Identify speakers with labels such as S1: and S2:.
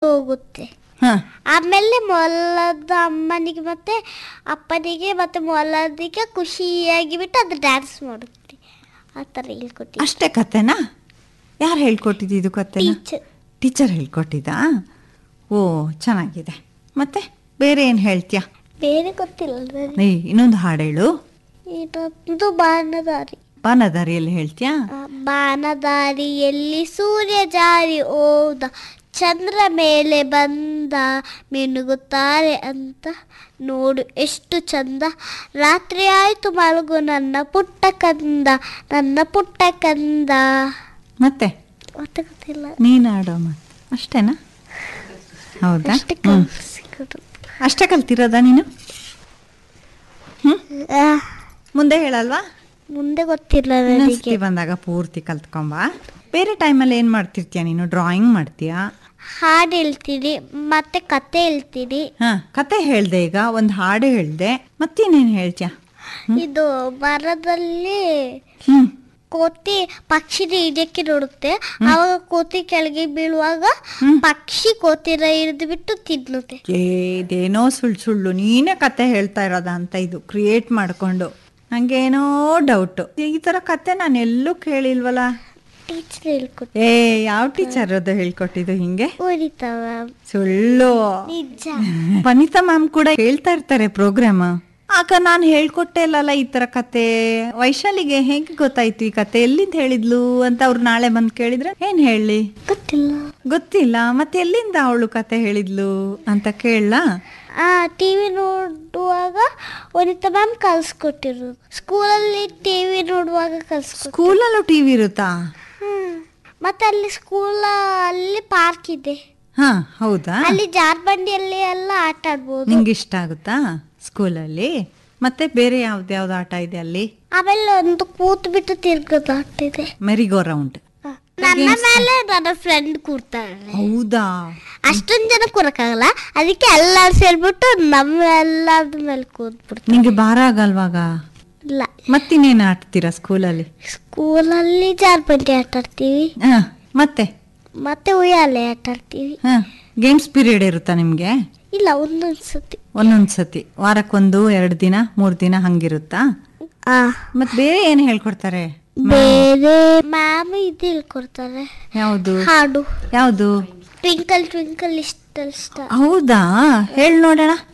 S1: ಹೋಗುತ್ತೆ
S2: ಹಾ
S1: ಆಮೇಲೆ ಮೊಲದ ಅಮ್ಮನಿಗೆ ಮತ್ತೆ ಅಪ್ಪನಿಗೆ ಮತ್ತೆ ಮೊಲದಿಗೆ ಖುಷಿಯಾಗಿ ಬಿಟ್ಟು ಅದು ಡ್ಯಾನ್ಸ್ ಮಾಡುತ್ತೆ ಆ ಥರ ಹೇಳ್ಕೊಟ್ಟಿದ್ದೆ
S2: ಅಷ್ಟೇ ಕತೆನಾ ಯಾರು ಹೇಳ್ಕೊಟ್ಟಿದ್ದು ಇದು ಕತೆನ
S1: ಟೀಚರ್
S2: ಟೀಚರ್ ಹೇಳ್ಕೊಟ್ಟಿದ್ದಾ ಓ ಚೆನ್ನಾಗಿದೆ ಮತ್ತೆ ಬೇರೆ ಏನು ಹೇಳ್ತೀಯಾ
S1: ಬೇರೆ ಗೊತ್ತಿಲ್ಲ ನನಗೆ
S2: ಏಯ್ ಇನ್ನೊಂದು ಹಾಡು ಹೇಳು
S1: ಇದೊಂದು ಬಾಣದಾರಿ
S2: ಬಾನದಾರಿಯಲ್ಲಿ ಹೇಳ್ತೀಯಾ
S1: ಆ ಬಾಣದಾರಿಯಲ್ಲಿ ಸೂರ್ಯ ಜಾರಿ ಹೋದ ಚಂದ್ರ ಮೇಲೆ ಬಂದ ಮಿನುಗುತ್ತಾರೆ ಅಂತ ನೋಡು ಎಷ್ಟು ಚಂದ ರಾತ್ರಿ ಆಯ್ತು ಮಲಗು ನನ್ನ ಪುಟ್ಟ ಕಂದ ನನ್ನ ಪುಟ್ಟ ಕಂದ
S2: ಮತ್ತೆ
S1: ಮತ್ತೆ ಗೊತ್ತಿಲ್ಲ
S2: ನೀನು ಆಡೋ ಮತ್ತೆ ಅಷ್ಟೇನಾ ಹೌದಾ
S1: ಅಷ್ಟೇ
S2: ಹ್ಞೂ
S1: ಕಲ್ಸಿಕೊಡು.
S2: ಅಷ್ಟೇ ಕಲ್ತಿರೋದಾ ನೀನು
S1: ಆ,
S2: ಮುಂದೆ ಹೇಳಲ್ವಾ
S1: ಮುಂದೆ ಗೊತ್ತಿಲ್ಲ
S2: ಇನ್ನೊಂದ್ಸತಿ
S1: ನನಗೆ
S2: ಬಂದಾಗ ಪೂರ್ತಿ ಕಲ್ತ್ಕೊಂಬ ಬೇರೆ ಟೈಮಲ್ಲಿ ಏನು ಮಾಡ್ತಿರ್ತೀಯ ನೀನು ಡ್ರಾಯಿಂಗ್ ಮಾಡ್ತೀಯಾ
S1: ಹಾಡು ಹೇಳ್ತೀನಿ ಮತ್ತೆ ಕತೆ ಹೇಳ್ತೀನಿ
S2: ಹಾ ಕತೆ ಹೇಳ್ದೆ ಈಗ ಒಂದು ಹಾಡು ಹೇಳ್ದೆ ಮತ್ತಿನ್ನೇನು ಹೇಳ್ತೀಯ
S1: ಇದು ಮರದಲ್ಲಿ
S2: ಹ್ಮ್
S1: ಕೋತಿ ಪಕ್ಷಿನ ಹಿಡಿಯಕ್ಕೆ ನೋಡುತ್ತೆ ಆವಾಗ ಕೋತಿ ಕೆಳಗೆ ಬೀಳುವಾಗ ಪಕ್ಷಿ ಕೋತಿನ ಹಿಡಿದು ಬಿಟ್ಟು ತಿನ್ನುತ್ತೆ
S2: ಏ ಇದೇನೋ ಸುಳ್ಳು ಸುಳ್ಳು ನೀನೇ ಕತೆ ಹೇಳ್ತಾ ಇರೋದ ಅಂತ ಇದು ಕ್ರಿಯೇಟ್ ಮಾಡಿಕೊಂಡು ನಂಗೇನೋ ಡೌಟು ಈ ಥರ ಕತೆ ನಾನು ಎಲ್ಲೂ ಕೇಳಿಲ್ವಲ್ಲ
S1: ಟೀಚರ್ ಹೇಳ್ಕೊಟ್ಟು
S2: ಏ ಯಾವ ಟೀಚರ್ ಅದು ಹೇಳ್ಕೊಟ್ಟಿದ್ದು ಹಿಂಗೆ
S1: ಉರಿತಾ ಮ್ಯಾಮ್
S2: ಸುಳ್ಳು
S1: ನಿಜ
S2: ವನಿತಾ ಮ್ಯಾಮ್ ಕೂಡ ಹೇಳ್ತಾ ಇರ್ತಾರೆ ಪ್ರೋಗ್ರಾಮ್ ಆಗ ನಾನು ಹೇಳ್ಕೊಟ್ಟೆ ಇಲ್ಲಲ್ಲ ಈ ತರ ಕತೆ ವೈಶಾಲಿಗೆ ಹೇಗೆ ಗೊತ್ತಾಯ್ತು ಈ ಕತೆ ಎಲ್ಲಿಂದ ಹೇಳಿದ್ಲು ಅಂತ ಅವ್ರು ನಾಳೆ ಬಂದು ಕೇಳಿದ್ರೆ ಏನ್ ಹೇಳಿ
S1: ಗೊತ್ತಿಲ್ಲ
S2: ಗೊತ್ತಿಲ್ಲ ಮತ್ತೆ ಎಲ್ಲಿಂದ ಅವಳು ಕತೆ ಹೇಳಿದ್ಲು ಅಂತ ಕೇಳಲ್ಲ
S1: ಆ ಟಿವಿ ನೋಡುವಾಗ ವನಿತಾ ಮ್ಯಾಮ್ ಕಲ್ಸ್ಕೊಟ್ಟಿರೋದು ಸ್ಕೂಲಲ್ಲಿ ಟಿವಿ ನೋಡುವಾಗ ಕಲ್ಸ್ಕೊಟ್ಟು
S2: ಸ್ಕೂಲಲ್ಲೂ ಟಿವಿ ಇರುತ್ತಾ
S1: ಹ್ಮ್ ಮತ್ತೆ ಅಲ್ಲಿ ಸ್ಕೂಲ್ ಅಲ್ಲಿ ಪಾರ್ಕ್ ಇದೆ
S2: ಹಾ ಹೌದಾ
S1: ಅಲ್ಲಿ ಜಾರ್ಬಂಡಿಯಲ್ಲಿ ಎಲ್ಲ ಆಟ ಆಡ್ಬೋದು
S2: ನಿಂಗೆ ಇಷ್ಟ ಆಗುತ್ತಾ ಸ್ಕೂಲಲ್ಲಿ ಮತ್ತೆ ಬೇರೆ ಯಾವ್ದು ಯಾವ್ದು ಆಟ ಇದೆ ಅಲ್ಲಿ
S1: ಆಮೇಲೆ ಒಂದು ಕೂತ್ ಬಿಟ್ಟು ತಿರ್ಗೋದು ಆಟ ಇದೆ
S2: ಮೆರಿಗೋ ರೌಂಡ್
S1: ನನ್ನ ಮೇಲೆ ನನ್ನ ಫ್ರೆಂಡ್ ಕೂರ್ತಾಳೆ
S2: ಹೌದಾ
S1: ಅಷ್ಟೊಂದ್ ಜನ ಕೂರಕ್ಕಾಗಲ್ಲ ಅದಕ್ಕೆ ಎಲ್ಲಾರು ಸೇರ್ಬಿಟ್ಟು ನಮ್ಮ ಎಲ್ಲಾರ್ದ ಮೇಲೆ ಕೂತ್ಬಿಡ್ತಾರೆ
S2: ನಿಂಗೆ ಭಾರ ಆಗಲ್ವಾಗ
S1: ಇಲ್ಲ
S2: ಮತ್ತಿನ್ನೇನು ಆಡ್ತೀರಾ ಸ್ಕೂಲಲ್ಲಿ
S1: ಸ್ಕೂಲಲ್ಲಿ ಜಾರ್ಬಂಡಿ ಆಟ ಆಡ್ತೀವಿ
S2: ಹಾ ಮತ್ತೆ
S1: ಮತ್ತೆ ಉಯ್ಯಾಲೆ ಆಟ ಆಡ್ತೀವಿ
S2: ಹಾ ಗೇಮ್ಸ್ ಪೀರಿಯಡ್ ಇರುತ್ತಾ ನಿಮ್ಗೆ
S1: ಇಲ್ಲ ಒಂದೊಂದ್ ಸತಿ
S2: ಒಂದೊಂದ್ ಸತಿ ವಾರಕ್ಕೊಂದು ಎರಡು ದಿನ ಮೂರ್ ದಿನ ಹಂಗಿರುತ್ತಾ
S1: ಆ
S2: ಮತ್ ಬೇರೆ ಏನ್ ಹೇಳ್ಕೊಡ್ತಾರೆ
S1: ಬೇರೆ ಮ್ಯಾಮ್ ಇದು ಹೇಳ್ಕೊಡ್ತಾರೆ
S2: ಯಾವುದು
S1: ಹಾಡು
S2: ಯಾವುದು
S1: ಟ್ವಿಂಕಲ್ ಟ್ವಿಂಕಲ್ ಇಷ್ಟ ಇಷ್ಟ
S2: ಹೌದಾ ಹೇಳ್ ನೋಡೋಣ